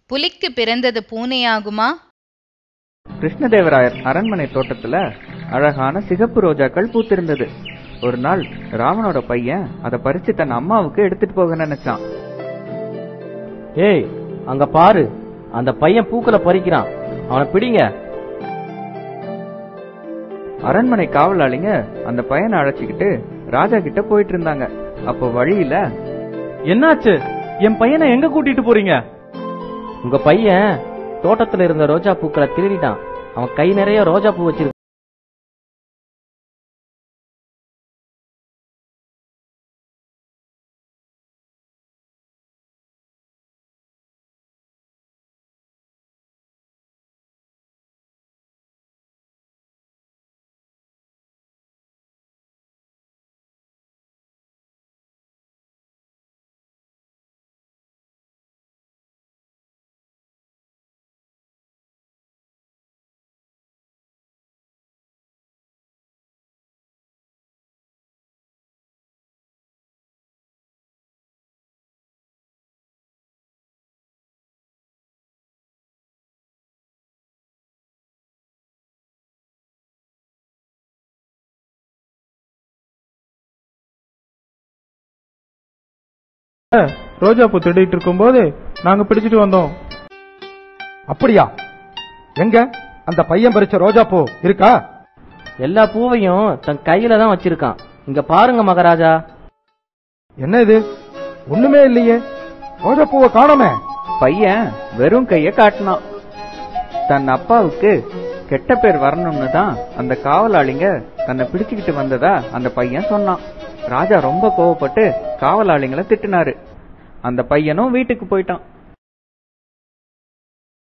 புலிக்கு பிறந்தது பூனையாகுமா கிருஷ்ணதேவராயர் அரண்மனை தோட்டத்துல அழகான சிகப்பு ரோஜாக்கள் பூத்திருந்தது ஒரு நாள் ராவனோட பையன் அதை பறிச்சு தன் அம்மாவுக்கு எடுத்துட்டு போக நினைச்சான் ஏய் அங்க பாரு அந்த பையன் பூக்களை பறிக்கிறான் அவனை பிடிங்க அரண்மனை காவலாளிங்க அந்த பையனை அழைச்சிக்கிட்டு ராஜா கிட்ட போயிட்டு இருந்தாங்க அப்போ வழியில என்னாச்சு என் பையனை எங்க கூட்டிட்டு போறீங்க உங்க பையன் தோட்டத்துல இருந்த ரோஜா பூக்களை திருடிட்டான் அவன் கை நிறைய ரோஜா பூ வச்சிருக்கான் ரோஜா பூ திருடிட்டு இருக்கும்போது நாங்க பிடிச்சிட்டு வந்தோம் அப்படியா எங்க அந்த பையன் பறிச்ச ரோஜா பூ இருக்கா எல்லா பூவையும் தன் கையில தான் வச்சிருக்கான் இங்க பாருங்க மகாராஜா என்ன இது ஒண்ணுமே இல்லையே ரோஜா பூவை காணோமே பையன் வெறும் கைய காட்டினான் தன் அப்பாவுக்கு கெட்ட பேர் வரணும்னு தான் அந்த காவலாளிங்க தன்னை பிடிச்சுக்கிட்டு வந்ததா அந்த பையன் சொன்னான் ராஜா ரொம்ப கோவப்பட்டு காவலாளிங்களை திட்டினாரு அந்த பையனும் வீட்டுக்கு போயிட்டான்